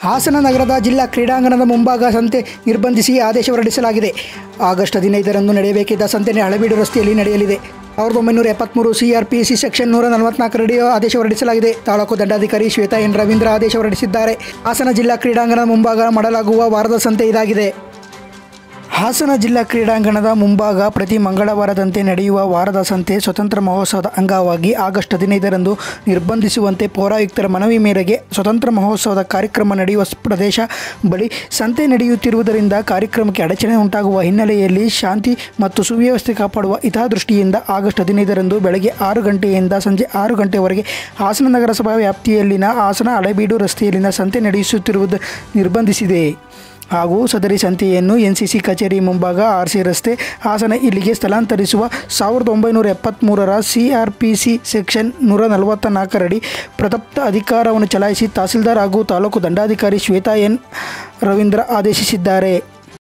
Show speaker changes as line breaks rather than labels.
ಹಾಸನ ನಗರದ ಜಿಲ್ಲಾ ಕ್ರೀಡಾಂಗಣದ ಮುಂಭಾಗ ಸಂತೆ ನಿರ್ಬಂಧಿಸಿ ಆದೇಶ ಹೊರಡಿಸಲಾಗಿದೆ ಆಗಸ್ಟ್ ಹದಿನೈದರಂದು ನಡೆಯಬೇಕಿದ್ದ ಸಂತೆ ಹಳೆಬೀಡು ರಸ್ತೆಯಲ್ಲಿ ನಡೆಯಲಿದೆ ಸಾವಿರದ ಒಂಬೈನೂರ ಎಪ್ಪತ್ತ್ಮೂರು ಸಿಆರ್ಪಿಸಿ ಸೆಕ್ಷನ್ ನೂರ ನಲವತ್ನಾಲ್ಕರಡಿ ಆದೇಶ ಹೊರಡಿಸಲಾಗಿದೆ ತಾಲೂಕು ದಂಡಾಧಿಕಾರಿ ಶ್ವೇತಾ ಎನ್ ರವೀಂದ್ರ ಆದೇಶ ಹೊರಡಿಸಿದ್ದಾರೆ ಹಾಸನ ಜಿಲ್ಲಾ ಕ್ರೀಡಾಂಗಣದ ಮುಂಭಾಗ ಮಾಡಲಾಗುವ ವಾರದ ಸಂತೆ ಇದಾಗಿದೆ ಹಾಸನ ಜಿಲ್ಲಾ ಕ್ರೀಡಾಂಗಣದ ಮುಂಭಾಗ ಪ್ರತಿ ಮಂಗಳವಾರದಂತೆ ನಡೆಯುವ ವಾರದ ಸಂತೆ ಸ್ವತಂತ್ರ ಮಹೋತ್ಸವದ ಅಂಗವಾಗಿ ಆಗಸ್ಟ್ ಹದಿನೈದರಂದು ನಿರ್ಬಂಧಿಸುವಂತೆ ಪೌರಾಯುಕ್ತರ ಮನವಿ ಮೇರೆಗೆ ಸ್ವತಂತ್ರ ಮಹೋತ್ಸವದ ಕಾರ್ಯಕ್ರಮ ನಡೆಯುವ ಪ್ರದೇಶ ಬಳಿ ಸಂತೆ ನಡೆಯುತ್ತಿರುವುದರಿಂದ ಕಾರ್ಯಕ್ರಮಕ್ಕೆ ಅಡಚಣೆ ಉಂಟಾಗುವ ಹಿನ್ನೆಲೆಯಲ್ಲಿ ಶಾಂತಿ ಮತ್ತು ಸುವ್ಯವಸ್ಥೆ ಕಾಪಾಡುವ ಹಿತದೃಷ್ಟಿಯಿಂದ ಆಗಸ್ಟ್ ಹದಿನೈದರಂದು ಬೆಳಗ್ಗೆ ಆರು ಗಂಟೆಯಿಂದ ಸಂಜೆ ಆರು ಗಂಟೆವರೆಗೆ ಹಾಸನ ನಗರಸಭಾ ವ್ಯಾಪ್ತಿಯಲ್ಲಿನ ಹಾಸನ ಹಳೆಬೀಡು ರಸ್ತೆಯಲ್ಲಿನ ಸಂತೆ ನಡೆಸುತ್ತಿರುವುದು ನಿರ್ಬಂಧಿಸಿದೆ ಹಾಗೂ ಸದರಿ ಸಂತೆಯನ್ನು ಎನ್ ಸಿ ಸಿ ಕಚೇರಿ ಮುಂಭಾಗ ಆರ್ ಸಿ ರಸ್ತೆ ಹಾಸನ ಇಲ್ಲಿಗೆ ಸ್ಥಳಾಂತರಿಸುವ ಸಾವಿರದ ಒಂಬೈನೂರ ಎಪ್ಪತ್ತ್ಮೂರರ C R P C section ನೂರ ನಲವತ್ತ ನಾಲ್ಕರಡಿ ಪ್ರದಪ್ತ ಅಧಿಕಾರವನ್ನು ಚಲಾಯಿಸಿ ತಹಸೀಲ್ದಾರ್ ಹಾಗೂ ತಾಲೂಕು ದಂಡಾಧಿಕಾರಿ ಶ್ವೇತಾ ಎನ್ ರವೀಂದ್ರ ಆದೇಶಿಸಿದ್ದಾರೆ